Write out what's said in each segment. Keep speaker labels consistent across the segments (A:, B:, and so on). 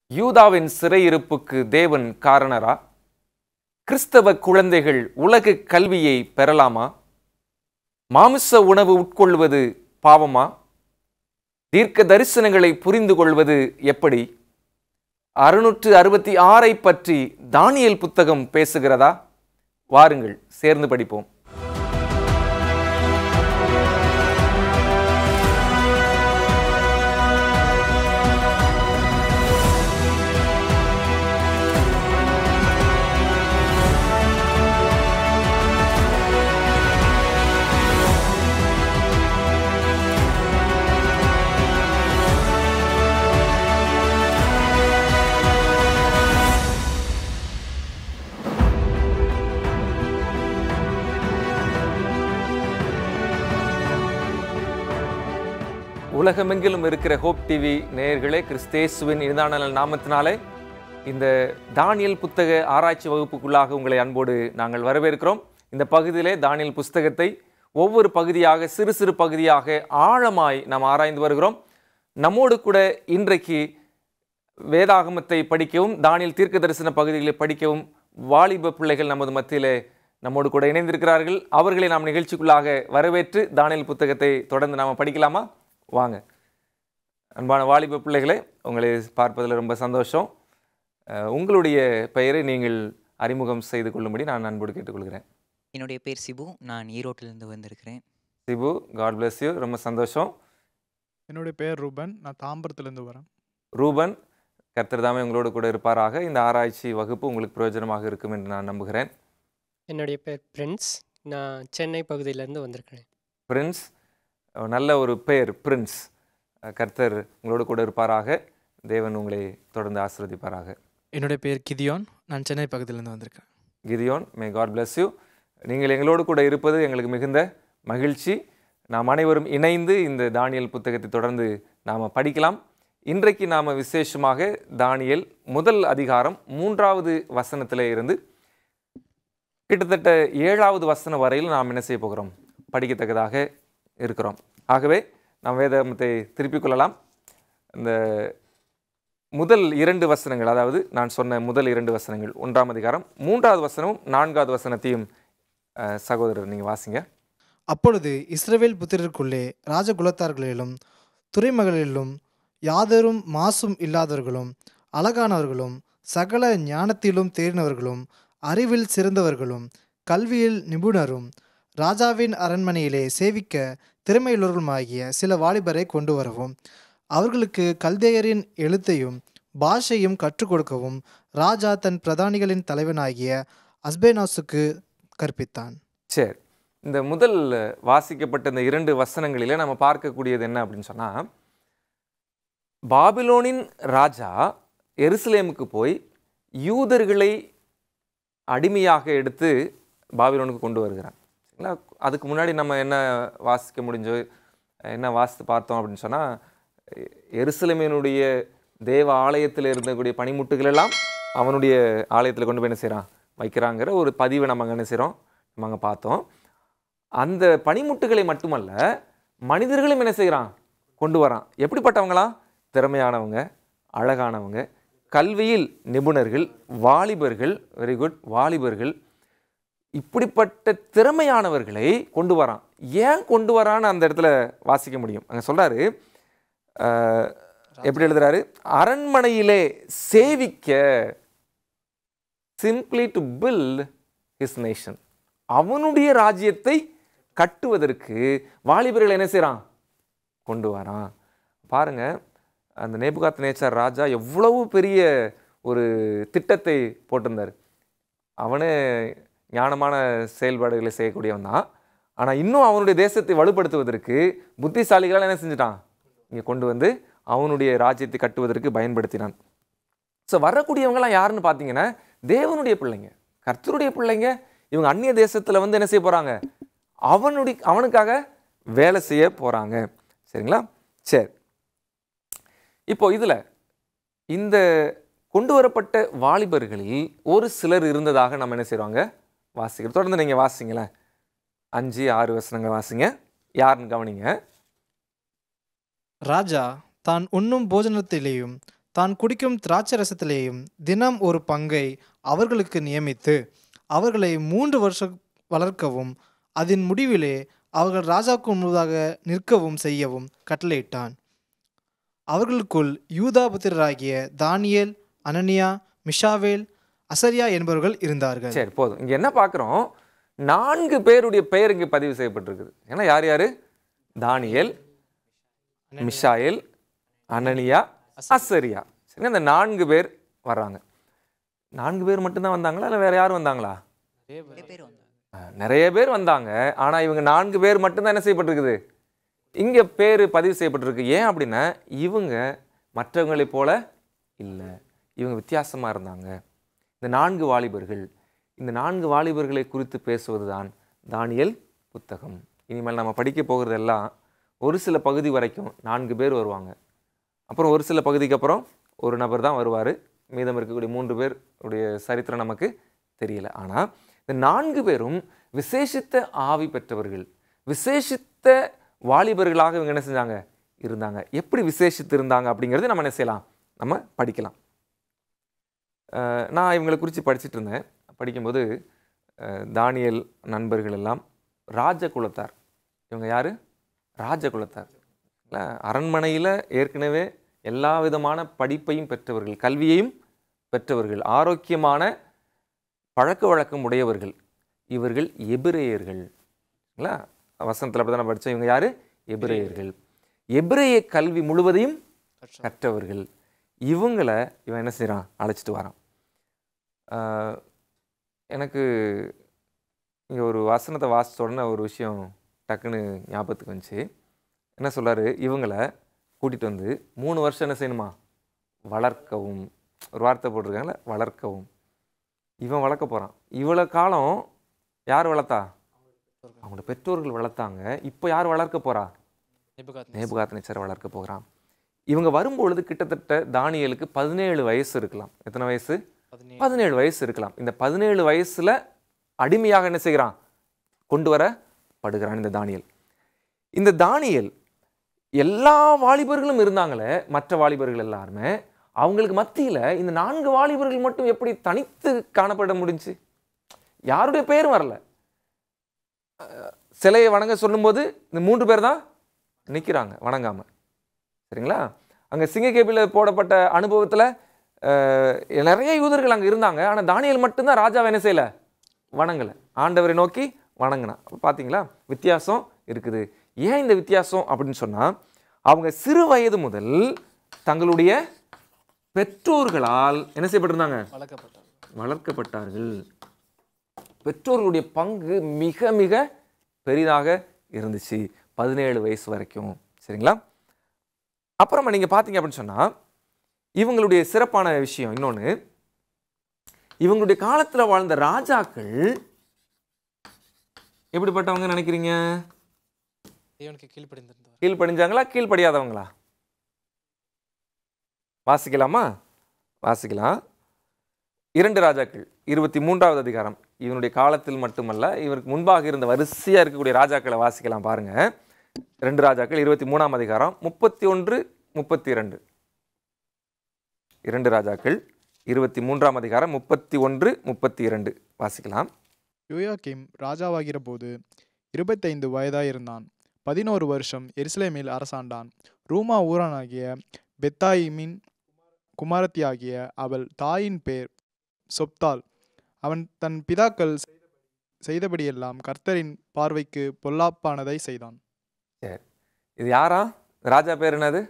A: யூதாவின் சிறையிருப்புக்கு தேவன் காரணரா கிறிஸ்தவ குழந்தைகள் உலக கல்வியை பெறலாமா மாமிச உணவு உட்கொள்வது பாவமா தீர்க்க தரிசனங்களை புரிந்து கொள்வது எப்படி அறுநூற்று அறுபத்தி ஆறை பற்றி தானியல் புத்தகம் பேசுகிறதா வாருங்கள் சேர்ந்து படிப்போம் உலகமெங்கிலும் இருக்கிற ஹோப் டிவி நேயர்களே கிறிஸ்தேசுவின் இனிதான நாமத்தினாலே இந்த தானியல் புத்தக ஆராய்ச்சி வகுப்புக்குள்ளாக உங்களை அன்போடு நாங்கள் வரவேற்கிறோம் இந்த பகுதியிலே தானியல் புஸ்தகத்தை ஒவ்வொரு பகுதியாக சிறு சிறு பகுதியாக ஆழமாய் நாம் ஆராய்ந்து வருகிறோம் நம்மோடு கூட இன்றைக்கு வேதாகமத்தை படிக்கவும் தானியல் தீர்க்க தரிசன பகுதிகளை படிக்கவும் வாலிப பிள்ளைகள் நமது மத்தியிலே நம்மோடு கூட இணைந்திருக்கிறார்கள் அவர்களை நாம் நிகழ்ச்சிக்குள்ளாக வரவேற்று தானியல் புத்தகத்தை தொடர்ந்து நாம் படிக்கலாமா வாங்க அன்பான வாலிப பிள்ளைகளே உங்களை பார்ப்பதில் ரொம்ப சந்தோஷம் அஹ், உங்களுடைய பெயரை நீங்கள் அறிமுகம் செய்து கொள்ளும்படி நான் அன்போடு கேட்டுக்கொள்கிறேன்
B: என்னுடைய பேர் சிபு நான் ஈரோட்டிலிருந்து வந்திருக்கிறேன்
A: சிபு காட் bless யூ ரொம்ப சந்தோஷம்
C: என்னுடைய பேர் ரூபன் நான் தாம்பரத்துலேருந்து வரேன்
A: ரூபன் கர்த்தர் தாமே உங்களோடு கூட இருப்பாராக இந்த ஆராய்ச்சி வகுப்பு உங்களுக்கு பிரயோஜனமாக இருக்கும் என்று நான் நம்புகிறேன்
D: என்னுடைய பேர் பிரின்ஸ் நான் சென்னை பகுதியிலேருந்து வந்திருக்கிறேன்
A: பிரின்ஸ் அஹ், நல்ல ஒரு பெயர் பிரின்ஸ் அஹ், கர்த்தர் உங்களோடு கூட இருப்பாராக தேவன் உங்களை தொடர்ந்து ஆசீர்வதிப்பாராக
E: என்னுடைய பேர் கிதியோன் நான் சென்னை பக்கத்துலேருந்து வந்திருக்கேன்
A: Gideon may God bless you நீங்கள் எங்களோடு கூட இருப்பது எங்களுக்கு மிகுந்த மகிழ்ச்சி நாம் அனைவரும் இணைந்து இந்த தானியல் புத்தகத்தை தொடர்ந்து நாம் படிக்கலாம் இன்றைக்கு நாம் விசேஷமாக தானியல் முதல் அதிகாரம் மூன்றாவது வசனத்திலே இருந்து கிட்டத்தட்ட ஏழாவது வசனம் வரையில் நாம் என்ன செய்ய போகிறோம் படிக்கத்தக்கதாக இருக்கிறோம் ஆகவே நாம் வேதமத்தை திருப்பிக் கொள்ளலாம் இந்த முதல் இரண்டு வசனங்கள் அதாவது நான் சொன்ன முதல் இரண்டு வசனங்கள் ஒன்றாம் அதிகாரம் மூன்றாவது வசனமும் நான்காவது வசனத்தையும் அஹ், சகோதரர் நீங்கள் வாசிங்க
E: அப்பொழுது இஸ்ரவேல் புத்திரருக்குள்ளே ராஜகுலத்தார்களிலும் துறைமகளிலும் யாதரும் மாசும் இல்லாதவர்களும் அழகானவர்களும் சகல ஞானத்திலும் தேறினவர்களும் அறிவில் சிறந்தவர்களும் கல்வியில் நிபுணரும் ராஜாவின் அரண்மனையிலே சேவிக்க திறமையுள்ளவர்களுமாகிய சில வாலிபரை கொண்டு வரவும் அவர்களுக்கு கல்தேயரின் எழுத்தையும் பாஷையும் கற்றுக் கொடுக்கவும் ராஜா தன் பிரதானிகளின் தலைவனாகிய அஸ்பேனாசுக்கு கற்பித்தான்
A: சரி இந்த முதல் வாசிக்கப்பட்ட இந்த இரண்டு வசனங்களிலே நம்ம பார்க்கக்கூடியது என்ன அப்படின்னு சொன்னால் பாபிலோனின் ராஜா எருசலேமுக்கு போய் யூதர்களை அடிமையாக எடுத்து பாபிலோனுக்கு கொண்டு வருகிறான் சரிங்களா அதுக்கு முன்னாடி நம்ம என்ன வாசிக்க முடிஞ்சோ என்ன வாசித்து பார்த்தோம் அப்படின்னு சொன்னால் எருசலேமினுடைய தேவ ஆலயத்தில் இருந்தக்கூடிய பனிமுட்டுகள் எல்லாம் அவனுடைய ஆலயத்தில் கொண்டு போய் என்ன செய்கிறான் வைக்கிறாங்கிற ஒரு பதிவை நம்ம அங்கே என்ன செய்கிறோம் நம்ம அங்கே பார்த்தோம் அந்த பனிமுட்டுகளை மட்டுமல்ல மனிதர்களும் என்ன செய்கிறான் கொண்டு வரான் எப்படிப்பட்டவங்களா திறமையானவங்க அழகானவங்க கல்வியில் நிபுணர்கள் வாலிபர்கள் வெரி குட் வாலிபர்கள் இப்படிப்பட்ட திறமையானவர்களை கொண்டு வரான் ஏன் கொண்டு வரான்னு அந்த இடத்துல வாசிக்க முடியும் அங்கே சொல்றாரு அஹ், எப்படி எழுதுறாரு அரண்மனையிலே சேவிக்க simply to build his nation அவனுடைய ராஜ்யத்தை கட்டுவதற்கு வாலிபர்கள் என்ன செய்கிறான் கொண்டு வரான் பாருங்க அந்த நேபுகாத் நேச்சர் ராஜா எவ்வளவு பெரிய ஒரு திட்டத்தை போட்டிருந்தார் அவனே ஞானமான செயல்பாடுகளை செய்யக்கூடியவன் தான் ஆனால் இன்னும் அவனுடைய தேசத்தை வலுப்படுத்துவதற்கு புத்திசாலிகளால் என்ன செஞ்சிட்டான் இங்கே கொண்டு வந்து அவனுடைய ராஜ்யத்தை கட்டுவதற்கு பயன்படுத்தினான் ஸோ வரக்கூடியவங்கலாம் யாருன்னு பார்த்தீங்கன்னா தேவனுடைய பிள்ளைங்க கர்த்தருடைய பிள்ளைங்க இவங்க அந்நிய தேசத்தில் வந்து என்ன செய்ய போகிறாங்க அவனுடைய அவனுக்காக வேலை செய்ய போகிறாங்க சரிங்களா சரி இப்போ இதில் இந்த கொண்டு வரப்பட்ட வாலிபர்களில் ஒரு சிலர் இருந்ததாக நம்ம என்ன செய்வாங்க வாசிக்கிறோம் தொடர்ந்து நீங்கள் வாசிங்களேன் அஞ்சு ஆறு வசனங்கள் வாசிங்க யாருன்னு கவனிங்க
E: ராஜா தான் உண்ணும் போஜனத்திலேயும் தான் குடிக்கும் திராட்சரசத்திலேயும் தினம் ஒரு பங்கை அவர்களுக்கு நியமித்து அவர்களை மூன்று வருஷம் வளர்க்கவும் அதன் முடிவிலே அவர்கள் ராஜாவுக்கு முன்பதாக நிற்கவும் செய்யவும் கட்டளையிட்டான் அவர்களுக்குள் யூதா புத்திரராகிய தானியேல் அனனியா மிஷாவேல் அசரியா என்பவர்கள் இருந்தார்கள்
A: சரி போதும் இங்க என்ன பார்க்குறோம் நான்கு பேருடைய பெயர் இங்கே பதிவு செய்யப்பட்டிருக்குது ஏன்னா யார் யாரு தானியேல் மிஷாயேல் அனனியா அசரியா சரி இந்த நான்கு பேர் வர்றாங்க நான்கு பேர் மட்டும்தான் வந்தாங்களா இல்லை வேற யாரும் வந்தாங்களா
B: நிறைய பேர் வந்தாங்க
A: அஹ், நிறைய பேர் வந்தாங்க ஆனா இவங்க நான்கு பேர் மட்டும்தான் என்ன செய்யப்பட்டிருக்குது இங்க பேர் பதிவு செய்யப்பட்டிருக்கு ஏன் அப்படின்னா இவங்க மற்றவங்களைப் போல இல்லை இவங்க வித்தியாசமா இருந்தாங்க இந்த நான்கு வாலிபர்கள் இந்த நான்கு வாலிபர்களை குறித்து பேசுவதுதான் தானியல் புத்தகம் இனிமேல் நம்ம படிக்க போகிறதெல்லாம் ஒரு சில பகுதி வரைக்கும் நான்கு பேர் வருவாங்க அப்புறம் ஒரு சில பகுதிக்கு அப்புறம் ஒரு நபர் தான் வருவார் மீதம் இருக்கக்கூடிய மூன்று பேர் உடைய சரித்திரம் நமக்கு தெரியல ஆனால் இந்த நான்கு பேரும் விசேஷித்த ஆவி பெற்றவர்கள் விசேஷித்த வாலிபர்களாக இவங்க என்ன செஞ்சாங்க இருந்தாங்க எப்படி விசேஷித்து இருந்தாங்க அப்படிங்கிறது நம்ம என்ன செய்யலாம் நம்ம படிக்கலாம் அஹ் நான் இவங்களை குறித்து படிச்சுட்டு இருந்தேன் படிக்கும்போது அஹ் தானியேல் நண்பர்கள் எல்லாம் ராஜகுலத்தார் இவங்க யார் ராஜகுலத்தார் இல்லை அரண்மனையில் ஏற்கனவே எல்லா விதமான படிப்பையும் பெற்றவர்கள் கல்வியையும் பெற்றவர்கள் ஆரோக்கியமான பழக்க வழக்கம் உடையவர்கள் இவர்கள் எபிரேயர்கள் இல்ல வசனத்தில் அப்படி தான் படித்தோம் இவங்க யார் எபிரேயர்கள் எபிரேய கல்வி முழுவதையும் கற்றவர்கள் இவங்களை இவன் என்ன செய்கிறான் அழைச்சிட்டு வரான் ஆஹ் எனக்கு இங்கே ஒரு வசனத்தை வாசிச்ச உடனே ஒரு விஷயம் டக்குன்னு ஞாபகத்துக்கு வந்துச்சு என்ன சொல்றாரு இவங்களை கூட்டிகிட்டு வந்து மூணு வருஷம் என்ன செய்யணுமா வளர்க்கவும் ஒரு வார்த்தை போட்டிருக்காங்கல்ல வளர்க்கவும் இவன் வளர்க்க போகிறான் இவ்வளோ காலம் யார் வளர்த்தா அவங்களோட பெற்றோர்கள் வளர்த்தாங்க இப்போ யார் வளர்க்க போறா நேபுகாத் நேச்சர் வளர்க்க போகிறான் இவங்க வரும்பொழுது கிட்டத்தட்ட தானியலுக்கு பதினேழு வயசு இருக்கலாம் எத்தனை வயசு பதினேழு வயசு இருக்கலாம் இந்த பதினேழு வயசுல அடிமையாக என்ன செய்கிறான் கொண்டு வரப்படுகிறான் இந்த தானியல் இந்த தானியல் எல்லா வாலிபர்களும் இருந்தாங்களே மற்ற வாலிபர்கள் எல்லாருமே அவங்களுக்கு மத்தியில இந்த நான்கு வாலிபர்கள் மட்டும் எப்படி தனித்து காணப்பட முடிஞ்சு யாருடைய பெயரும் வரல அஹ் சிலையை வணங்க சொல்லும்போது இந்த மூன்று பேர் தான் நிற்கிறாங்க வணங்காம சரிங்களா அங்கே சிங்கக்கேபியில் போடப்பட்ட அனுபவத்தில் நிறைய யூதர்கள் அங்கே இருந்தாங்க ஆனால் தானியல் மட்டும்தான் ராஜாவை என்ன செய்யலை வணங்கலை ஆண்டவரை நோக்கி வணங்கினா அப்ப பார்த்தீங்களா வித்தியாசம் இருக்குது ஏன் இந்த வித்தியாசம் அப்படின்னு சொன்னால் அவங்க சிறு வயது முதல் தங்களுடைய பெற்றோர்களால் என்ன செய்யப்பட்டிருந்தாங்க வளர்க்கப்பட்டார்கள் பெற்றோர்களுடைய பங்கு மிக மிக பெரிதாக இருந்துச்சு பதினேழு வயசு வரைக்கும் சரிங்களா அப்புறமா நீங்கள் பார்த்தீங்க அப்படின்னு சொன்னால் இவங்களுடைய சிறப்பான விஷயம் இன்னொன்று இவங்களுடைய காலத்தில் வாழ்ந்த ராஜாக்கள் எப்படிப்பட்டவங்க நினைக்கிறீங்க
E: தேவனுக்கு கீழ்ப்படிந்திருந்தவர்
A: கீழ்ப்படிஞ்சாங்களா கீழ்ப்படியாதவங்களா வாசிக்கலாமா வாசிக்கலாம் இரண்டு ராஜாக்கள் இருபத்தி மூன்றாவது அதிகாரம் இவனுடைய காலத்தில் மட்டுமல்ல இவருக்கு முன்பாக இருந்த வரிசையாக இருக்கக்கூடிய ராஜாக்களை வாசிக்கலாம் பாருங்க ரெண்டு ராஜாக்கள் இருபத்தி மூணாம் அதிகாரம் முப்பத்தி ஒன்று முப்பத்தி இரண்டு இரண்டு ராஜாக்கள் இருபத்தி மூன்றாம் அதிகாரம் முப்பத்தி ஒன்று முப்பத்தி இரண்டு வாசிக்கலாம்
C: யோயாக்கிம் ராஜாவாகிற போது இருபத்தைந்து வயதாயிருந்தான் பதினோரு வருஷம் எருசலேமில் அரசாண்டான் ரூமா ஊரானாகிய பெத்தாயிமின் குமாரத்தியாகிய அவள் தாயின் பேர் சொப்தாள் அவன் தன் பிதாக்கள் செய்தபடியெல்லாம் கர்த்தரின் பார்வைக்கு பொல்லாப்பானதை செய்தான்
A: இது யாரா ராஜா பேர் என்னது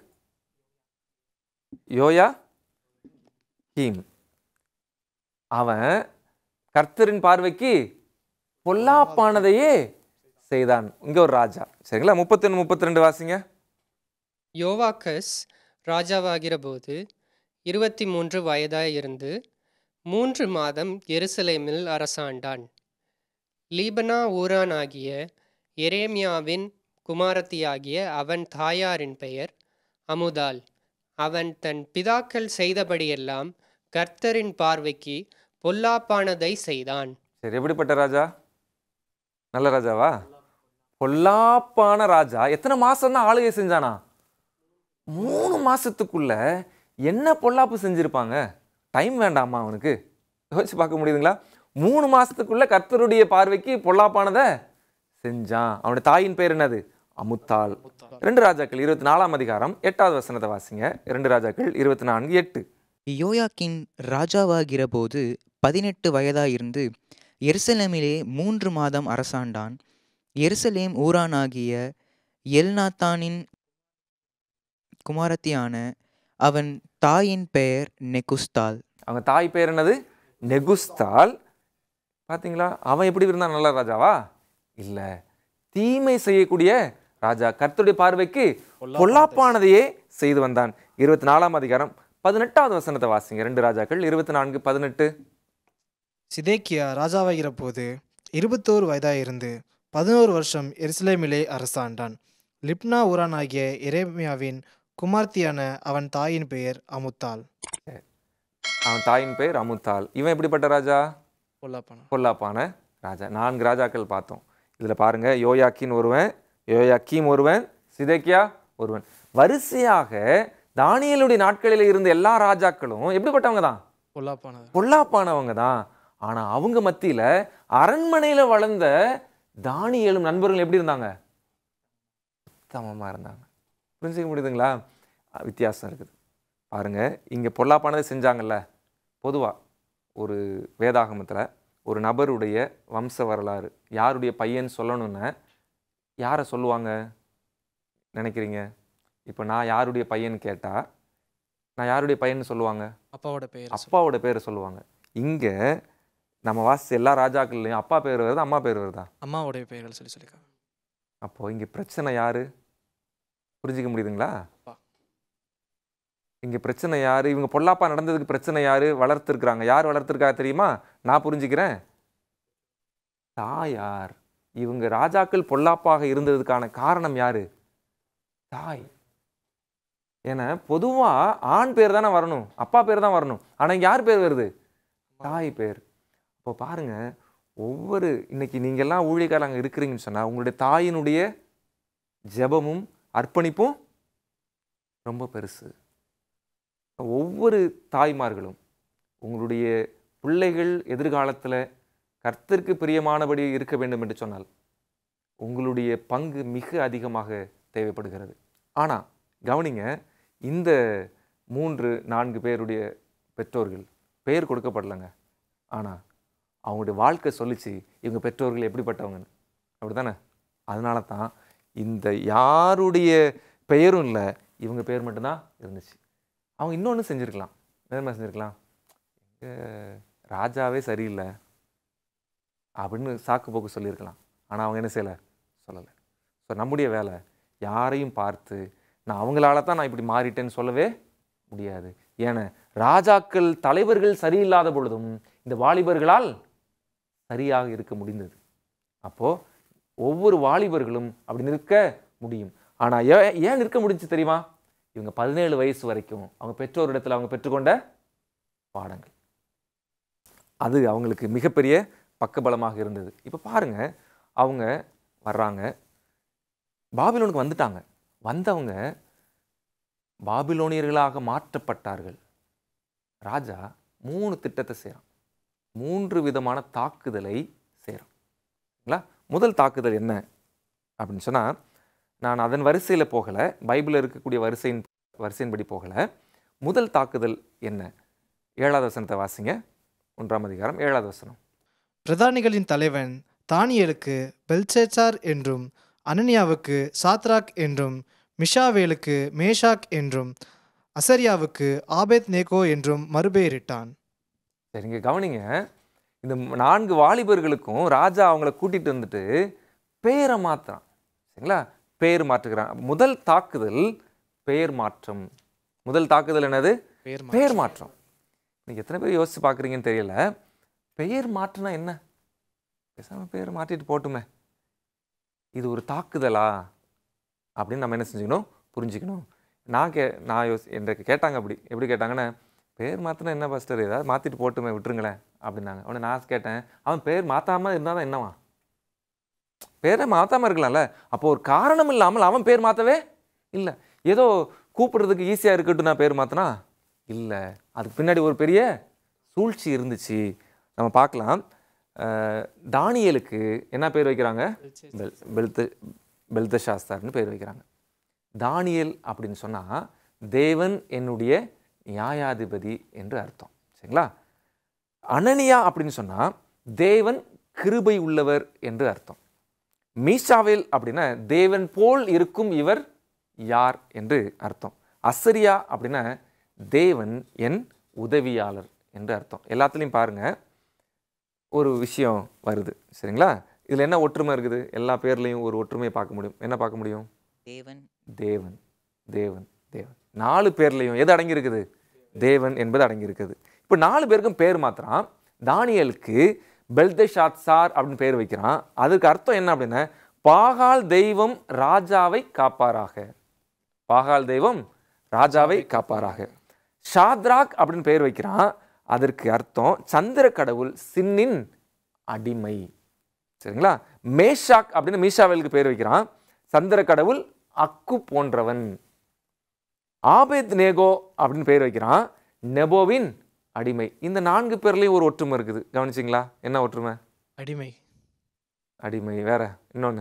A: யோயா ஹீம் அவன் கர்த்தரின் பார்வைக்கு பொல்லாப்பானதையே செய்தான் இங்க ஒரு ராஜா சரிங்களா முப்பத்தி ஒன்று முப்பத்தி ரெண்டு வாசிங்க
D: யோவாக்கஸ் ராஜாவாகிறபோது இருபத்தி மூன்று வயதாயிருந்து மூன்று மாதம் எருசலேமில் அரசாண்டான் லீபனா ஊரானாகிய எரேமியாவின் குமாரத்தியாகிய அவன் தாயாரின் பெயர் அமுதாள் அவன் தன் பிதாக்கள் செய்தபடியெல்லாம் கர்த்தரின் பார்வைக்கு பொல்லாப்பானதை செய்தான்
A: சரி எப்படிப்பட்ட ராஜா நல்ல ராஜாவா பொல்லாப்பான ராஜா எத்தனை மாசம் தான் ஆளுகை செஞ்சானா மூணு மாசத்துக்குள்ள என்ன பொல்லாப்பு செஞ்சுருப்பாங்க டைம் வேண்டாமா அவனுக்கு யோசிச்சு பார்க்க முடியுதுங்களா மூணு மாசத்துக்குள்ள கர்த்தருடைய பார்வைக்கு பொல்லாப்பானதை செஞ்சான் அவனுடைய தாயின் பேர் என்னது அமுத்தாள் ரெண்டு ராஜாக்கள் இருபத்தி நாலாம் அதிகாரம் எட்டாவது வசனத்தை வாசிங்க ரெண்டு ராஜாக்கள் இருபத்தி நான்கு எட்டு
B: யோயாக்கின் ராஜாவாகிற போது பதினெட்டு வயதாயிருந்து எருசலேமிலே மூன்று மாதம் அரசாண்டான் எருசலேம் ஊரானாகிய எல்நாத்தானின் குமாரத்தியான அவன் தாயின் பெயர் நெகுஸ்தால்
A: அவங்க தாய் பேர் என்னது நெகுஸ்தால் பாத்தீங்களா அவன் எப்படி இருந்தான் நல்ல ராஜாவா இல்ல தீமை செய்யக்கூடிய ராஜா கர்த்தருடைய பார்வைக்கு பொல்லாப்பானதையே செய்து வந்தான் இருபத்தி நாலாம் அதிகாரம் பதினெட்டாவது வசனத்தை வாசிங்க ரெண்டு ராஜாக்கள் இருபத்தி நான்கு பதினெட்டு
E: சிதேக்கியா ராஜாவாகிற போது இருபத்தோரு வயதாயிருந்து பதினோரு வருஷம் எருசலேமிலே அரசாண்டான் லிப்னா ஊரானாகிய எரேமியாவின் குமார்த்தியான அவன் தாயின் பெயர் அமுத்தாள்
A: அவன் தாயின் பேர் அமுத்தாள் இவன் எப்படிப்பட்ட ராஜா
E: பொல்லாப்பான
A: பொல்லாப்பான ராஜா நான்கு ராஜாக்கள் பார்த்தோம் இதுல பாருங்க யோயாக்கின் ஒருவன் யோயாக்கீம் ஒருவன் சிதேக்கியா ஒருவன் வரிசையாக தானியேலுடைய நாட்களில் இருந்த எல்லா ராஜாக்களும் எப்படிப்பட்டவங்க தான்
E: பொல்லாப்பானது
A: பொல்லாப்பானவங்க தான் ஆனா அவங்க மத்தியில அரண்மனையில வளர்ந்த தானியேலும் நண்பர்கள் எப்படி இருந்தாங்க உத்தமமா இருந்தாங்க புரிஞ்சுக்க முடியுதுங்களா அஹ் வித்தியாசம் இருக்குது பாருங்க இங்க பொல்லாப்பானதை செஞ்சாங்கல்ல பொதுவா ஒரு வேதாகமத்துல ஒரு நபருடைய வம்ச வரலாறு யாருடைய பையன் சொல்லணும்னா யாரை சொல்லுவாங்க நினைக்கிறீங்க இப்போ நான் யாருடைய பையன் கேட்டா நான் யாருடைய பையன் சொல்லுவாங்க
E: அப்பாவோட பெயர்
A: அப்பாவோட பேரை சொல்லுவாங்க இங்க நம்ம வாசிச்ச எல்லா ராஜாக்கள்லையும் அப்பா பேர் வருதா அம்மா பேர் வருதா
E: அம்மாவோடைய பெயர்கள் சொல்லி சொல்லியிருக்காங்க
A: அப்போ இங்க பிரச்சனை யாரு புரிஞ்சுக்க முடியுதுங்களா
E: அப்பா.
A: இங்க பிரச்சனை யாரு இவங்க பொல்லாப்பா நடந்ததுக்கு பிரச்சனை யாரு வளர்த்துருக்குறாங்க யார் வளர்த்துருக்கா தெரியுமா நான் புரிஞ்சுக்கிறேன் தாயார் இவங்க ராஜாக்கள் பொல்லாப்பாக இருந்ததுக்கான காரணம் யாரு தாய் ஏன்னா பொதுவா ஆண் பேர் தானே வரணும் அப்பா பேர் தான் வரணும் ஆனா இங்க யார் பேர் வருது தாய் பேர் இப்போ பாருங்க ஒவ்வொரு இன்னைக்கு நீங்க எல்லாம் ஊழியக்காரங்க இருக்கிறீங்கன்னு சொன்னா உங்களுடைய தாயினுடைய ஜெபமும் அர்ப்பணிப்பும் ரொம்ப பெருசு ஒவ்வொரு தாய்மார்களும் உங்களுடைய பிள்ளைகள் எதிர்காலத்தில் கர்த்தருக்கு பிரியமானபடி இருக்க வேண்டும் என்று சொன்னால் உங்களுடைய பங்கு மிக அதிகமாக தேவைப்படுகிறது ஆனால் கவனிங்க இந்த மூன்று நான்கு பேருடைய பெற்றோர்கள் பெயர் கொடுக்கப்படலைங்க ஆனால் அவங்களுடைய வாழ்க்கை சொல்லிச்சு இவங்க பெற்றோர்கள் எப்படிப்பட்டவங்கன்னு அப்படிதானே அதனால தான் இந்த யாருடைய பெயரும் இல்லை இவங்க பெயர் மட்டும்தான் இருந்துச்சு அவங்க இன்னொன்று செஞ்சுருக்கலாம் என்ன செஞ்சுருக்கலாம் எங்க ராஜாவே சரியில்லை அப்படின்னு சாக்கு போக்கு சொல்லியிருக்கலாம் ஆனால் அவங்க என்ன செய்யலை சொல்லலை ஸோ நம்முடைய வேலை யாரையும் பார்த்து நான் அவங்களால தான் நான் இப்படி மாறிட்டேன்னு சொல்லவே முடியாது ஏன்னா ராஜாக்கள் தலைவர்கள் சரியில்லாத பொழுதும் இந்த வாலிபர்களால் சரியாக இருக்க முடிந்தது அப்போ ஒவ்வொரு வாலிபர்களும் அப்படி நிற்க முடியும் ஆனா ஏன் ஏன் நிற்க முடிஞ்சு தெரியுமா இவங்க பதினேழு வயசு வரைக்கும் அவங்க பெற்றோரிடத்துல அவங்க பெற்றுக்கொண்ட பாடங்கள் அது அவங்களுக்கு மிகப்பெரிய பக்கபலமாக இருந்தது இப்போ பாருங்க அவங்க வர்றாங்க பாபிலோனுக்கு வந்துட்டாங்க வந்தவங்க பாபிலோனியர்களாக மாற்றப்பட்டார்கள் ராஜா மூணு திட்டத்தை செய்கிறான் மூன்று விதமான தாக்குதலை செய்கிறான் சரிங்களா முதல் தாக்குதல் என்ன அப்படின்னு சொன்னால் நான் அதன் வரிசையில் போகலை பைபிளில் இருக்கக்கூடிய வரிசையின் வரிசையின்படி போகலை முதல் தாக்குதல் என்ன ஏழாவது வசனத்தை வாசிங்க ஒன்றாம் அதிகாரம் ஏழாவது வசனம்
E: பிரதானிகளின் தலைவன் தானியேலுக்கு பெல்சேச்சார் என்றும் அனனியாவுக்கு சாத்ராக் என்றும் மிஷாவேலுக்கு மேஷாக் என்றும் அசரியாவுக்கு ஆபேத் நேகோ என்றும் மறுபெயரிட்டான்
A: சரிங்க கவனிங்க இந்த நான்கு வாலிபர்களுக்கும் ராஜா அவங்கள கூட்டிட்டு வந்துட்டு பெயரை மாத்துறான் சரிங்களா பெயர் மாற்றுகிறான் முதல் தாக்குதல் பெயர் மாற்றம் முதல் தாக்குதல் என்னது
E: பெயர்
A: பெயர் மாற்றம் இன்னைக்கு எத்தனை பேர் யோசிச்சு பார்க்குறீங்கன்னு தெரியல பெயர் மாற்றினா என்ன பேசாம பெயர் மாற்றிட்டு போட்டுமே இது ஒரு தாக்குதலா அப்படின்னு நம்ம என்ன செஞ்சுக்கணும் புரிஞ்சுக்கணும் நான் கே நான் யோசி எனக்கு கேட்டாங்க அப்படி எப்படி கேட்டாங்கன்னா பேர் மாற்றினா என்ன பாஸ்டர் ஏதாவது மாற்றிட்டு போட்டுமே விட்டுருங்களேன் அப்படின்னாங்க உடனே நான் கேட்டேன் அவன் பேர் மாற்றாம இருந்தால் தான் என்னவா பேரை மாற்றாம இருக்கலாம்ல அப்போ ஒரு காரணம் இல்லாமல் அவன் பேர் மாற்றவே இல்லை ஏதோ கூப்பிடுறதுக்கு ஈஸியாக இருக்கட்டும் நான் பேர் மாற்றினா இல்லை அதுக்கு பின்னாடி ஒரு பெரிய சூழ்ச்சி இருந்துச்சு நம்ம பார்க்கலாம் அஹ், தானியேலுக்கு என்ன பேர் வைக்கிறாங்க பெல் பெல்த பெல்தஷாஸ்தார்னு பேர் வைக்கிறாங்க தானியேல் அப்படின்னு சொன்னால் தேவன் என்னுடைய நியாயாதிபதி என்று அர்த்தம் சரிங்களா அனனியா அப்படின்னு சொன்னால் தேவன் கிருபை உள்ளவர் என்று அர்த்தம் மீஷாவேல் அப்படின்னா தேவன் போல் இருக்கும் இவர் யார் என்று அர்த்தம் அசரியா அப்படின்னா தேவன் என் உதவியாளர் என்று அர்த்தம் எல்லாத்துலேயும் பாருங்க ஒரு விஷயம் வருது சரிங்களா இதில் என்ன ஒற்றுமை இருக்குது எல்லா பேர்லேயும் ஒரு ஒற்றுமையை பார்க்க முடியும் என்ன பார்க்க முடியும்
B: தேவன்
A: தேவன் தேவன் தேவன் நாலு பேர்லையும் எது அடங்கியிருக்குது தேவன் என்பது அடங்கியிருக்குது இப்போ நாலு பேருக்கும் பேர் மாத்திரம் தானியலுக்கு பெல்தஷாத் சார் அப்படின்னு பேர் வைக்கிறான் அதுக்கு அர்த்தம் என்ன அப்படின்னா பாகால் தெய்வம் ராஜாவை காப்பாராக பாகால் தெய்வம் ராஜாவை காப்பாராக ஷாத்ராக் அப்படின்னு பேர் வைக்கிறான் அதற்கு அர்த்தம் சந்திர கடவுள் சின்னின் அடிமை சரிங்களா மேஷாக் அப்படின்னு மீஷாவேலுக்கு பேர் வைக்கிறான் சந்திர கடவுள் அக்கு போன்றவன் ஆபேத் நேகோ அப்படின்னு பேர் வைக்கிறான் நெபோவின் அடிமை இந்த நான்கு பேர்லேயும் ஒரு ஒற்றுமை இருக்குது கவனிச்சிங்களா என்ன ஒற்றுமை
E: அடிமை
A: அடிமை வேற இன்னொன்று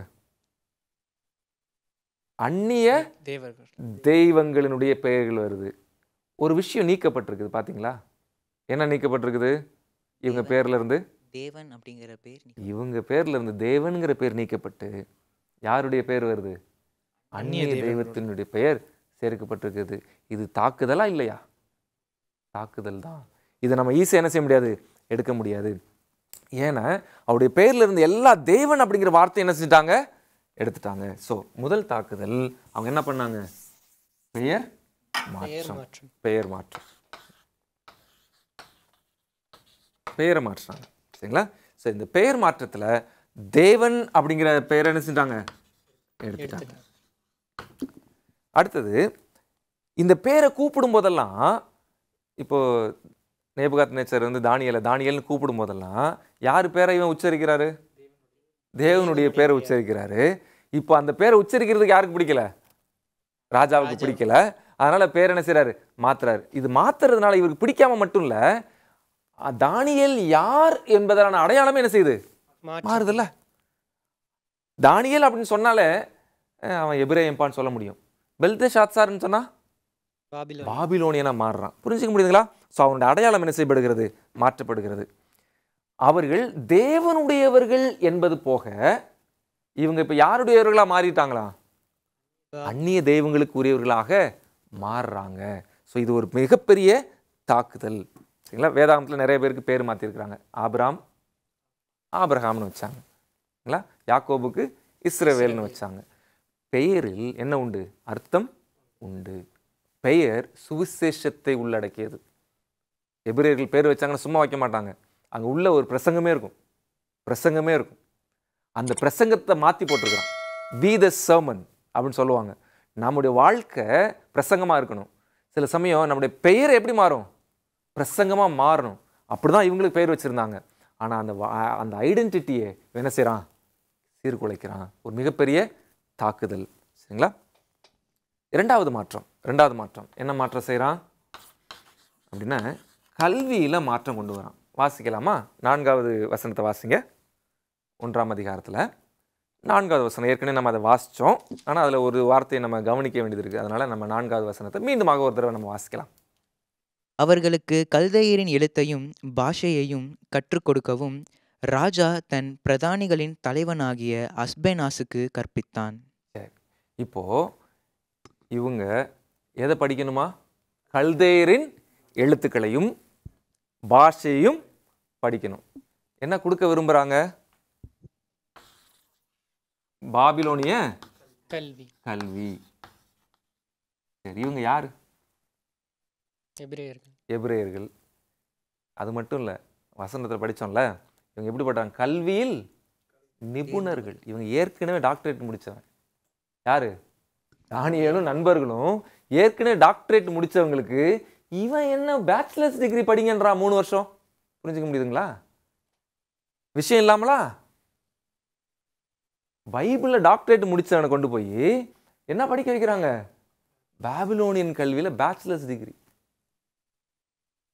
A: அந்நிய
D: தேவர்கள்
A: தெய்வங்களினுடைய பெயர்கள் வருது ஒரு விஷயம் நீக்கப்பட்டிருக்குது பார்த்தீங்களா என்ன நீக்கப்பட்டிருக்குது இவங்க பேர்ல இருந்து
B: தேவன் அப்படிங்கிற பேர் நீ-
A: இவங்க பேர்ல இருந்து தேவன்கிற பேர் நீக்கப்பட்டு யாருடைய பேர் வருது அந்நிய
E: தெய்வங்களோட.
A: தெய்வத்தினுடைய பெயர் சேர்க்கப்பட்டிருக்குது இது தாக்குதலா இல்லையா தாக்குதல் தான் இதை நம்ம ஈஸியாக என்ன செய்ய முடியாது எடுக்க முடியாது ஏன்னா அவருடைய பேர்ல இருந்து எல்லா தேவன் அப்படிங்கிற வார்த்தை என்ன செஞ்சிட்டாங்க எடுத்துட்டாங்க ஸோ முதல் தாக்குதல் அவங்க என்ன பண்ணாங்க பெயர்
D: பெயர்
A: மாற்றம்
D: மாற்றம்
A: பெயர் மாற்றம் பெயரை மாற்றுறாங்க சரிங்களா ஸோ இந்த பெயர் மாற்றத்துல தேவன் அப்படிங்கிற பெயரை என்ன செஞ்சிட்டாங்க எடுத்துட்டாங்க
D: எடுத்துட்டாங்க
A: அடுத்தது இந்த பேரை கூப்பிடும் போதெல்லாம் இப்போ நேபுகாத் நேச்சர் வந்து தானியலை தானியல்னு கூப்பிடும் போதெல்லாம் யார் பேரை இவன் உச்சரிக்கிறாரு தேவனுடைய பேரை உச்சரிக்கிறாரு இப்போ அந்த பேரை உச்சரிக்கிறதுக்கு யாருக்கு பிடிக்கல ராஜாவுக்கு பிடிக்கல அதனால பேர் என்ன செய்றாரு மாத்துறாரு இது மாத்துறதுனால இவருக்கு பிடிக்காம மட்டும் இல்ல அஹ், தானியேல் யார் என்பதற்கான அடையாளமே என்ன செய்யுது
D: மாற்றம்
A: மாறுதுல்ல தானியேல் அப்படின்னு சொன்னாலே அஹ், அவன் எபிரேயம்பான்னு சொல்ல முடியும் பெல்தேஷாத்சார்னு சொன்னா
D: பாபிலோன்
A: பாபிலோனியனா மாறுறான் புரிஞ்சுக்க முடியுதுங்களா ஸோ அவனுடைய அடையாளம் என்ன செய்யப்படுகிறது மாற்றப்படுகிறது அவர்கள் தேவனுடையவர்கள் என்பது போக இவங்க இப்போ யாருடையவர்களா மாறிட்டாங்களா அந்நிய தெய்வங்களுக்கு உரியவர்களாக மாறுறாங்க ஸோ இது ஒரு மிகப்பெரிய தாக்குதல் சரிங்களா வேதாகமத்தில் நிறைய பேருக்கு பேர் மாற்றிருக்கிறாங்க ஆபிராம் ஆபிரகாம்னு வச்சாங்க சரிங்களா யாக்கோபுக்கு இஸ்ரவேல்னு வச்சாங்க பெயரில் என்ன உண்டு அர்த்தம் உண்டு பெயர் சுவிசேஷத்தை உள்ளடக்கியது எபிரேயர்கள் பேர் வச்சாங்கன்னா சும்மா வைக்க மாட்டாங்க அங்கே உள்ள ஒரு பிரசங்கமே இருக்கும் பிரசங்கமே இருக்கும் அந்த பிரசங்கத்தை மாற்றி போட்டிருக்கிறான் பி த சர்மன் அப்படின்னு சொல்லுவாங்க நம்முடைய வாழ்க்கை பிரசங்கமாக இருக்கணும் சில சமயம் நம்முடைய பெயர் எப்படி மாறும் பிரசங்கமாக மாறணும் அப்படி தான் இவங்களுக்கு பெயர் வச்சுருந்தாங்க ஆனால் அந்த வா- அந்த ஐடென்டிட்டியை என்ன செய்கிறான் சீர்குலைக்கிறான் ஒரு மிகப்பெரிய தாக்குதல் சரிங்களா இரண்டாவது மாற்றம் ரெண்டாவது மாற்றம் என்ன மாற்றம் செய்கிறான் அப்படின்னா கல்வியில் மாற்றம் கொண்டு வரான் வாசிக்கலாமா நான்காவது வசனத்தை வாசிங்க ஒன்றாம் அதிகாரத்தில் நான்காவது வசனம் ஏற்கனவே நம்ம அதை வாசித்தோம் ஆனால் அதில் ஒரு வார்த்தையை நம்ம கவனிக்க வேண்டியது இருக்குது அதனால் நம்ம நான்காவது வசனத்தை மீண்டுமாக ஒரு தடவை நம்ம வாசிக்கலாம்
B: அவர்களுக்கு கல்தையரின் எழுத்தையும் பாஷையையும் கற்றுக் கொடுக்கவும் ராஜா தன் பிரதானிகளின் தலைவனாகிய அஸ்பெனாசுக்கு கற்பித்தான்
A: இப்போ இவங்க எதை படிக்கணுமா கல்தேயரின் எழுத்துக்களையும் பாஷையும் படிக்கணும் என்ன கொடுக்க விரும்புகிறாங்க பாபிலோனிய
D: கல்வி
A: கல்வி சரி இவங்க யார்
D: எபிரேயர்கள்
A: எபிரேயர்கள் அது மட்டும் இல்லை வசனத்தில் படித்தோம்ல இவங்க எப்படிப்பட்டாங்க கல்வியில் நிபுணர்கள் இவங்க ஏற்கனவே டாக்டரேட் முடிச்சவன் யாரு தானியலும் நண்பர்களும் ஏற்கனவே டாக்டரேட் முடிச்சவங்களுக்கு இவன் என்ன பேச்சுலர்ஸ் டிகிரி படிங்கன்றா மூணு வருஷம் புரிஞ்சுக்க முடியுதுங்களா விஷயம் இல்லாமலா பைபிளில் டாக்டரேட் முடிச்சவனை கொண்டு போய் என்ன படிக்க வைக்கிறாங்க பாபிலோனியன் கல்வியில் பேச்சுலர்ஸ் டிகிரி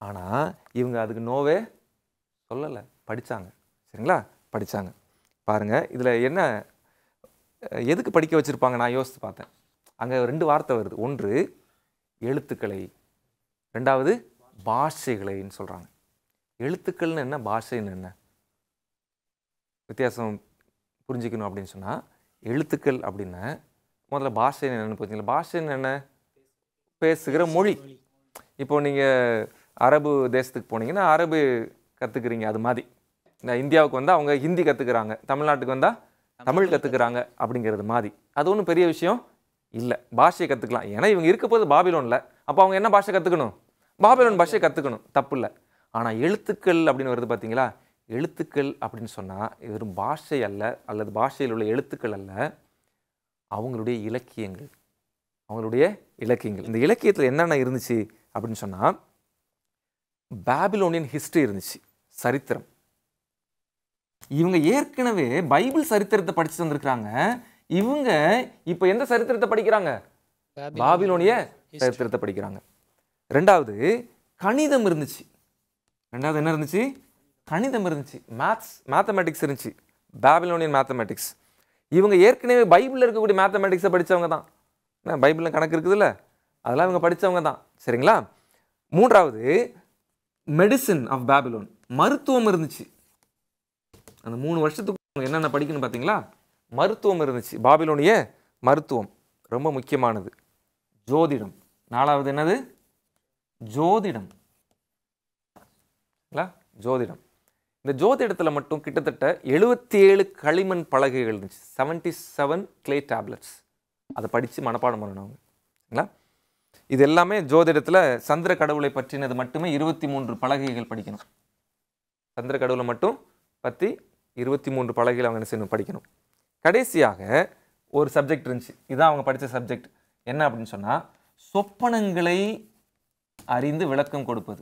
A: ஆனால் இவங்க அதுக்கு நோவே சொல்லலை படித்தாங்க சரிங்களா படித்தாங்க பாருங்கள் இதில் என்ன அஹ், எதுக்கு படிக்க வச்சுருப்பாங்க நான் யோசித்து பார்த்தேன் அங்கே ரெண்டு வார்த்தை வருது ஒன்று எழுத்துக்களை ரெண்டாவது பாஷைகளைன்னு சொல்கிறாங்க எழுத்துக்கள்னு என்ன பாஷைன்னு என்ன வித்தியாசம் புரிஞ்சுக்கணும் அப்படின்னு சொன்னால் எழுத்துக்கள் அப்படின்னா முதல்ல பாஷை என்னென்னு பார்த்தீங்களா பாஷைன்னு என்ன பேசுகிற மொழி இப்போ நீங்கள் அரபு தேசத்துக்கு போனீங்கன்னா அரபு கற்றுக்குறீங்க அது மாதிரி இந்த இந்தியாவுக்கு வந்தால் அவங்க ஹிந்தி கற்றுக்குறாங்க தமிழ்நாட்டுக்கு வந்தால் தமிழ் கற்றுக்குறாங்க அப்படிங்கிறது மாதிரி அது ஒன்றும் பெரிய விஷயம் இல்லை பாஷையை கற்றுக்கலாம் ஏன்னா இவங்க இருக்க போது பாபிலோனில் அப்போ அவங்க என்ன பாஷை கற்றுக்கணும் பாபிலோன் பாஷையை கற்றுக்கணும் தப்பு இல்லை ஆனால் எழுத்துக்கள் அப்படின்னு வருது பார்த்தீங்களா எழுத்துக்கள் அப்படின்னு சொன்னால் இது வெறும் பாஷை அல்ல அல்லது பாஷையில் உள்ள எழுத்துக்கள் அல்ல அவங்களுடைய இலக்கியங்கள் அவங்களுடைய இலக்கியங்கள் இந்த இலக்கியத்தில் என்னென்ன இருந்துச்சு அப்படின்னு சொன்னால் பாபிலோனியன் ஹிஸ்டரி இருந்துச்சு சரித்திரம் இவங்க ஏற்கனவே பைபிள் சரித்திரத்தை படிச்சுட்டு வந்திருக்கிறாங்க இவங்க இப்போ எந்த சரித்திரத்தை படிக்கிறாங்க பாபிலோனிய சரித்திரத்தை படிக்கிறாங்க ரெண்டாவது கணிதம் இருந்துச்சு ரெண்டாவது என்ன இருந்துச்சு கணிதம் இருந்துச்சு மேத்ஸ் மேத்தமேட்டிக்ஸ் இருந்துச்சு பாபிலோனியன் மேத்தமேட்டிக்ஸ் இவங்க ஏற்கனவே பைபிளில் இருக்கக்கூடிய மேத்தமேட்டிக்ஸை படித்தவங்க தான் என்ன பைபிளில் கணக்கு இருக்குதுல்ல அதெல்லாம் இவங்க படித்தவங்க தான் சரிங்களா மூன்றாவது மெடிசின் ஆஃப் பாபிலோன் மருத்துவம் இருந்துச்சு அந்த மூணு வருஷத்துக்கு அவங்க என்னென்ன படிக்கணும் பார்த்தீங்களா மருத்துவம் இருந்துச்சு பாபிலோனிய மருத்துவம் ரொம்ப முக்கியமானது ஜோதிடம் நாலாவது என்னது ஜோதிடம் இல்ல? ஜோதிடம் இந்த ஜோதிடத்தில் மட்டும் கிட்டத்தட்ட எழுபத்தி ஏழு களிமண் பலகைகள் இருந்துச்சு செவன்டி செவன் கிளே டேப்லெட்ஸ் அதை படித்து மனப்பாடம் பண்ணணும் அவங்க சரிங்களா இது எல்லாமே ஜோதிடத்தில் சந்திர கடவுளை பற்றினது மட்டுமே இருபத்தி மூன்று பலகைகள் படிக்கணும் சந்திர கடவுளை மட்டும் பற்றி இருபத்தி மூன்று பலகைகள் அவங்க என்ன செய்யணும் படிக்கணும் கடைசியாக ஒரு சப்ஜெக்ட் இருந்துச்சு இதான் அவங்க படித்த சப்ஜெக்ட் என்ன அப்படின்னு சொன்னால் சொப்பனங்களை அறிந்து விளக்கம் கொடுப்பது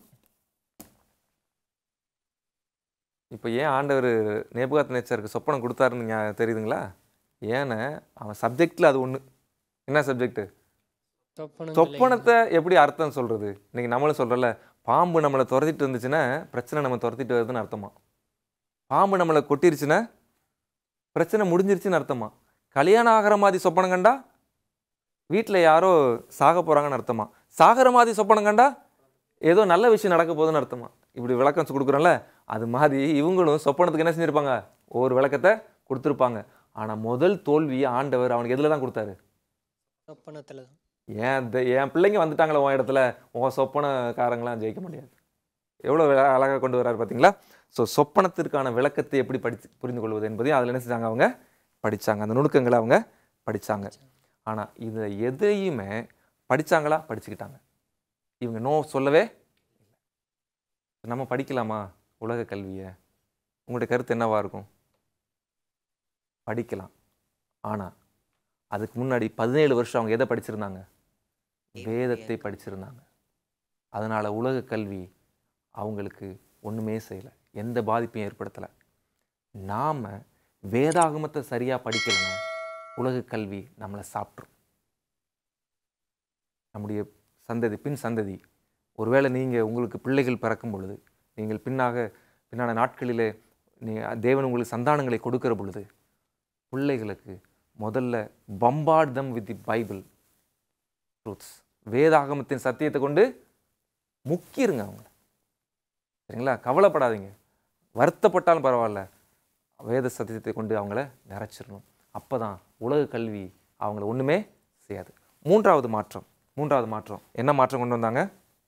A: இப்போ ஏன் ஆண்டவர் நேபுகாத் நேச்சருக்கு சொப்பனம் கொடுத்தாருன்னு ஞா- தெரியுதுங்களா ஏன்னா அவன் சப்ஜெக்டில் அது ஒன்று என்ன சப்ஜெக்ட் சொப்பனத்தை எப்படி அர்த்தம் சொல்கிறது இன்னைக்கு நம்மளும் சொல்கிறல பாம்பு நம்மளை துரத்திட்டு இருந்துச்சுன்னா பிரச்சனை நம்ம துரத்திட்டு வருதுன்னு அர்த்தமா பாம்பு நம்மளை கொட்டிருச்சுன்னா பிரச்சனை முடிஞ்சிருச்சுன்னு அர்த்தமா கல்யாணம் ஆகிற மாதிரி சொப்பனம் கண்டா வீட்டில் யாரோ சாக போகிறாங்கன்னு அர்த்தமா சாகிற மாதிரி சொப்பனம் கண்டா ஏதோ நல்ல விஷயம் நடக்க போகுதுன்னு அர்த்தமா இப்படி விளக்கம் கொடுக்குறோம்ல அது மாதிரி இவங்களும் சொப்பனத்துக்கு என்ன செஞ்சுருப்பாங்க ஒவ்வொரு விளக்கத்தை கொடுத்துருப்பாங்க ஆனால் முதல் தோல்வியை ஆண்டவர் அவனுக்கு எதில் தான் கொடுத்தாரு
D: சொப்பனத்தில் தான்
A: ஏன் இந்த என் பிள்ளைங்க வந்துட்டாங்களே உன் இடத்துல உன் சொப்பனக்காரங்களாம் ஜெயிக்க முடியாது எவ்வளோ அழகாக கொண்டு வர்றாரு பார்த்தீங்களா ஸோ சொப்பனத்திற்கான விளக்கத்தை எப்படி படித்து புரிந்து கொள்வது என்பதையும் அதில் என்ன செஞ்சாங்க அவங்க படித்தாங்க அந்த நுணுக்கங்களை அவங்க படித்தாங்க ஆனால் இதை எதையுமே படிச்சாங்களா படிச்சுக்கிட்டாங்க இவங்க நோ சொல்லவே இல்லை நம்ம படிக்கலாமா உலக கல்வியை உங்களுடைய கருத்து என்னவா இருக்கும் படிக்கலாம் ஆனால் அதுக்கு முன்னாடி பதினேழு வருஷம் அவங்க எதை படிச்சிருந்தாங்க வேதத்தை படிச்சிருந்தாங்க அதனால் உலக கல்வி அவங்களுக்கு ஒன்றுமே செய்யலை எந்த பாதிப்பையும் ஏற்படுத்தலை நாம் வேதாகமத்தை சரியாக படிக்கலைன்னா உலக கல்வி நம்மளை சாப்பிட்ரும் நம்முடைய சந்ததி பின் சந்ததி ஒருவேளை நீங்கள் உங்களுக்கு பிள்ளைகள் பிறக்கும் பொழுது நீங்கள் பின்னாக பின்னான நாட்களிலே நீ தேவன் உங்களுக்கு சந்தானங்களை கொடுக்கிற பொழுது பிள்ளைகளுக்கு முதல்ல bombard them with the Bible truths வேதாகமத்தின் சத்தியத்தை கொண்டு முக்கிருங்க அவங்க சரிங்களா கவலைப்படாதீங்க வருத்தப்பட்டாலும் பரவாயில்ல வேத சத்தியத்தை கொண்டு அவங்கள நிறைச்சிடணும் அப்போ தான் உலக கல்வி அவங்கள ஒன்றுமே செய்யாது மூன்றாவது மாற்றம் மூன்றாவது மாற்றம் என்ன மாற்றம் கொண்டு வந்தாங்க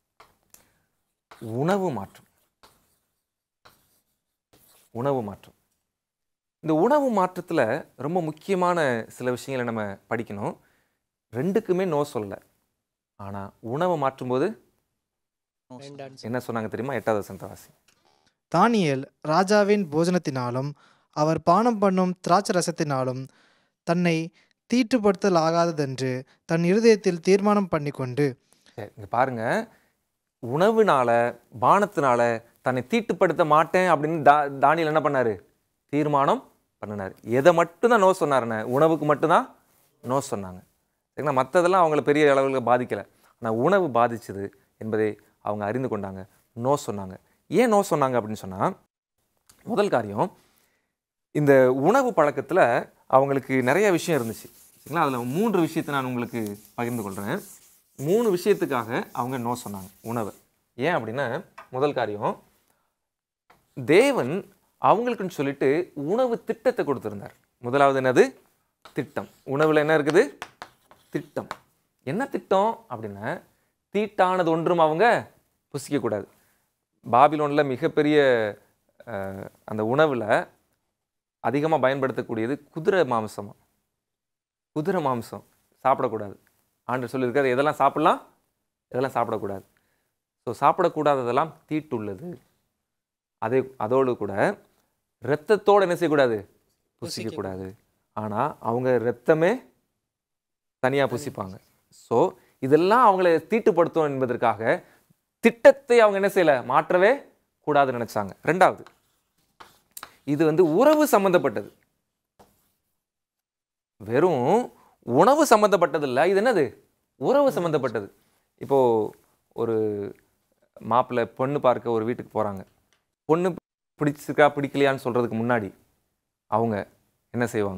A: உணவு மாற்றம் உணவு மாற்றம் இந்த உணவு மாற்றத்தில் ரொம்ப முக்கியமான சில விஷயங்களை நம்ம படிக்கணும் ரெண்டுக்குமே நோ சொல்லலை ஆனால் உணவை மாற்றும்போது
D: வேண்டான்னு
A: என்ன சொன்னாங்க தெரியுமா எட்டாவது வசனத்தை வாசி
E: தானியேல் ராஜாவின் போஜனத்தினாலும் அவர் பானம் பண்ணும் திராட்சை ரசத்தினாலும் தன்னை தீட்டுப்படுத்தல் ஆகாததென்று தன் இருதயத்தில் தீர்மானம் பண்ணிக்கொண்டு
A: சரி இங்கே பாருங்க உணவுனால பானத்தினால தன்னை தீட்டுப்படுத்த மாட்டேன் அப்படின்னு தா தானியல் என்ன பண்ணாரு தீர்மானம் பண்ணினார் எதை மட்டும்தான் நோ சொன்னாருண்ணே உணவுக்கு மட்டும்தான் நோ சொன்னாங்க சரிங்களா மற்றதெல்லாம் அவங்கள பெரிய அளவில் பாதிக்கலை ஆனால் உணவு பாதிச்சது என்பதை அவங்க அறிந்து கொண்டாங்க நோ சொன்னாங்க ஏன் நோ சொன்னாங்க அப்படின்னு சொன்னால் முதல் காரியம் இந்த உணவு பழக்கத்தில் அவங்களுக்கு நிறைய விஷயம் இருந்துச்சு சரிங்களா அதில் மூன்று விஷயத்தை நான் உங்களுக்கு பகிர்ந்து கொள்கிறேன் மூணு விஷயத்துக்காக அவங்க நோ சொன்னாங்க உணவை ஏன் அப்படின்னா முதல் காரியம் தேவன் அவங்களுக்குன்னு சொல்லிட்டு உணவு திட்டத்தை கொடுத்துருந்தார் முதலாவது என்னது திட்டம் உணவில் என்ன இருக்குது திட்டம் என்ன திட்டம் அப்படின்னா தீட்டானது ஒன்றும் அவங்க புசிக்கக்கூடாது பாபிலோனில் மிகப்பெரிய அஹ், அந்த உணவில் அதிகமாக பயன்படுத்தக்கூடியது குதிரை மாംசமா குதிரை மாംசம் சாப்பிடக்கூடாது ஆண்டு சொல்லியிருக்காரு எதெல்லாம் சாப்பிடலாம் இதெல்லாம் சாப்பிடக்கூடாது ஸோ சாப்பிடக்கூடாததெல்லாம் தீட்டுள்ளது அதே அதோடு கூட இரத்தத்தோடு என்ன செய்யக்கூடாது புசிக்கக்கூடாது ஆனால் அவங்க இரத்தமே தனியாக புசிப்பாங்க ஸோ இதெல்லாம் அவங்கள தீட்டுப்படுத்தும் என்பதற்காக திட்டத்தை அவங்க என்ன செய்யலை மாற்றவே கூடாதுன்னு நினச்சாங்க ரெண்டாவது இது வந்து உறவு சம்மந்தப்பட்டது வெறும் உணவு சம்மந்தப்பட்டது இல்லை இது என்னது உறவு சம்மந்தப்பட்டது இப்போது ஒரு மாப்பிள்ளை பொண்ணு பார்க்க ஒரு வீட்டுக்கு போகிறாங்க பொண்ணு பிடிச்சிருக்கா பிடிக்கலையான்னு சொல்கிறதுக்கு முன்னாடி அவங்க என்ன செய்வாங்க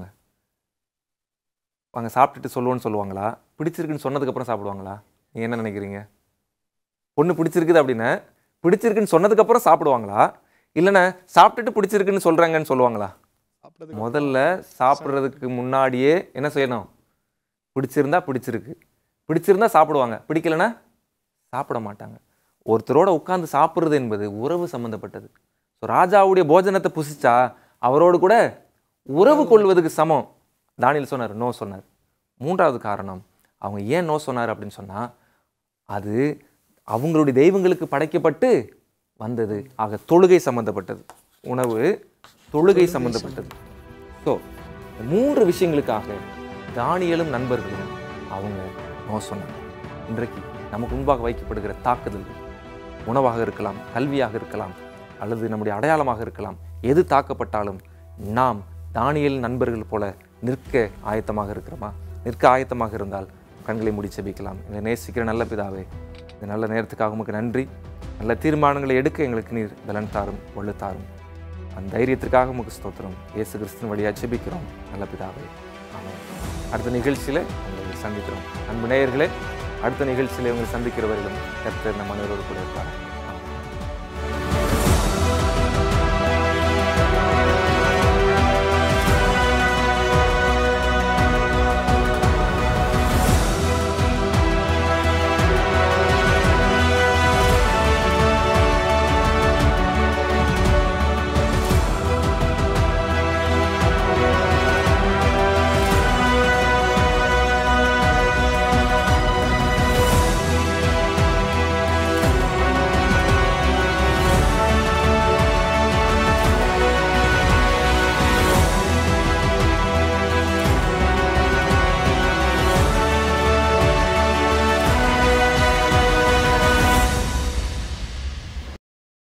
A: வாங்க சாப்பிட்டுட்டு சொல்லுவோன்னு சொல்லுவாங்களா பிடிச்சிருக்குன்னு சொன்னதுக்கப்புறம் சாப்பிடுவாங்களா நீங்கள் என்ன நினைக்கிறீங்க பொண்ணு பிடிச்சிருக்குது அப்படின்னா பிடிச்சிருக்குன்னு சொன்னதுக்கப்புறம் சாப்பிடுவாங்களா இல்லைன்னா சாப்பிட்டுட்டு பிடிச்சிருக்குன்னு சொல்கிறாங்கன்னு சொல்லுவாங்களா
C: சாப்பிட்டதுக்கு
A: முதல்ல சாப்பிட்றதுக்கு முன்னாடியே என்ன செய்யணும் பிடிச்சிருந்தா பிடிச்சிருக்கு பிடிச்சிருந்தா சாப்பிடுவாங்க பிடிக்கலனா சாப்பிட மாட்டாங்க ஒருத்தரோட உட்கார்ந்து சாப்பிட்றது என்பது உறவு சம்மந்தப்பட்டது ஸோ ராஜாவுடைய போஜனத்தை புசிச்சா அவரோடு கூட உறவு கொள்வதுக்கு சமம் தானியல் சொன்னார் நோ சொன்னார் மூன்றாவது காரணம் அவங்க ஏன் நோ சொன்னார் அப்படின்னு சொன்னால் அது அவங்களுடைய தெய்வங்களுக்கு படைக்கப்பட்டு வந்தது ஆக தொழுகை சம்பந்தப்பட்டது உணவு தொழுகை சம்பந்தப்பட்டது ஸோ மூன்று விஷயங்களுக்காக தானியலும் நண்பர்களும் அவங்க நோ சொன்னாங்க இன்றைக்கு நமக்கு முன்பாக வைக்கப்படுகிற தாக்குதல்கள் உணவாக இருக்கலாம் கல்வியாக இருக்கலாம் அல்லது நம்முடைய அடையாளமாக இருக்கலாம் எது தாக்கப்பட்டாலும் நாம் தானியல் நண்பர்கள் போல நிற்க ஆயத்தமாக இருக்கிறோமா நிற்க ஆயத்தமாக இருந்தால் கண்களை மூடி செபிக்கலாம் எங்களை நேசிக்கிற நல்ல பிதாவே இந்த நல்ல நேரத்துக்காக உமக்கு நன்றி நல்ல தீர்மானங்களை எடுக்க எங்களுக்கு நீர் பலன் தாரும் ஒழு தாரும் அந்த தைரியத்திற்காக உமக்கு ஸ்தோத்திரம் இயேசு கிறிஸ்துவின் வழியாக செபிக்கிறோம் நல்ல பிதாவே ஆமென் அடுத்த நிகழ்ச்சியில் உங்களை சந்திக்கிறோம் அன்பு நேயர்களே அடுத்த நிகழ்ச்சியில் உங்களை சந்திக்கிறவர்களும் கர்த்தர் நம் அனைவரோடு கூட இருப்பார்